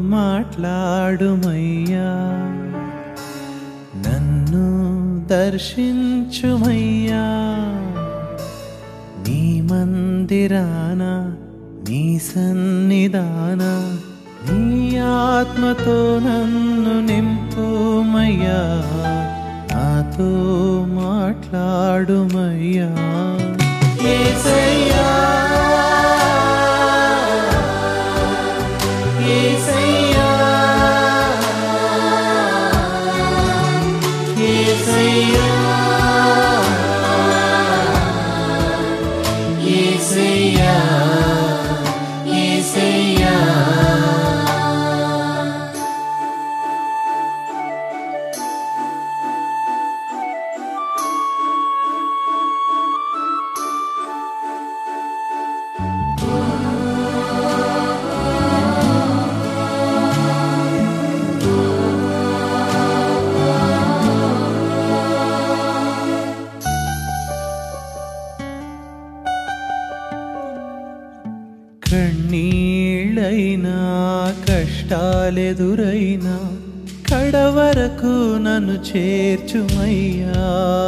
మాట్లాడుమయ్యా నన్ను దర్శించుమయ్యా నీ మందిరాన నీ సన్నిధాన నీ ఆత్మతో నన్ను నింపుమయ్యా నాతో మాట్లాడుమయ్యా యేసయ్యా యేసయ్యా యేసయ్యా యేసయ్యా యేసయ్యా కన్నీళ్ళైనా కష్టాలెదురైనా కడవరకు నన్ను చేర్చుమయ్యా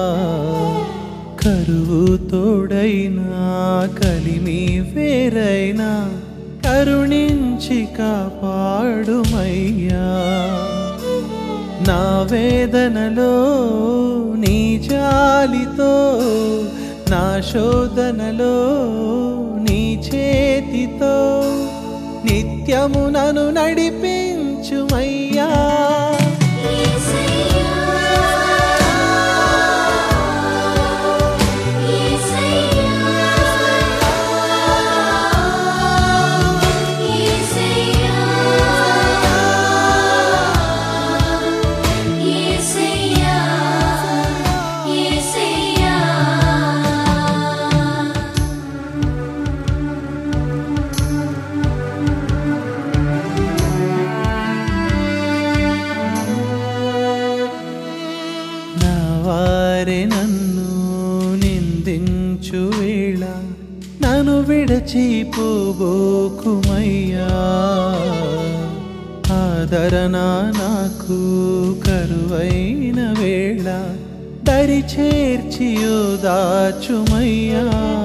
కరువు తోడైనా కలిమి వేరైనా కరుణించి కాపాడుమయ్యా నా వేదనలో నీ జాలితో నా శోధనలో నీ చేతితో నిత్యము నన్ను నడిపించుమయ్యా నా వారే నన్ను నిందించు వేళ నన్ను విడచిపోబోకుమయ్యా ఆదరణ నాకు కరువైన వేళ దరి చేర్చి దాచుమయ్యా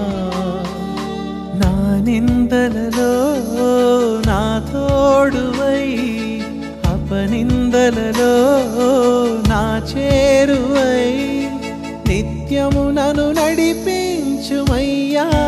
నా నిందలలో నా తోడువై అపనిందలలో నా చేరువై నిత్యము నన్ను నడిపించుమయ్యా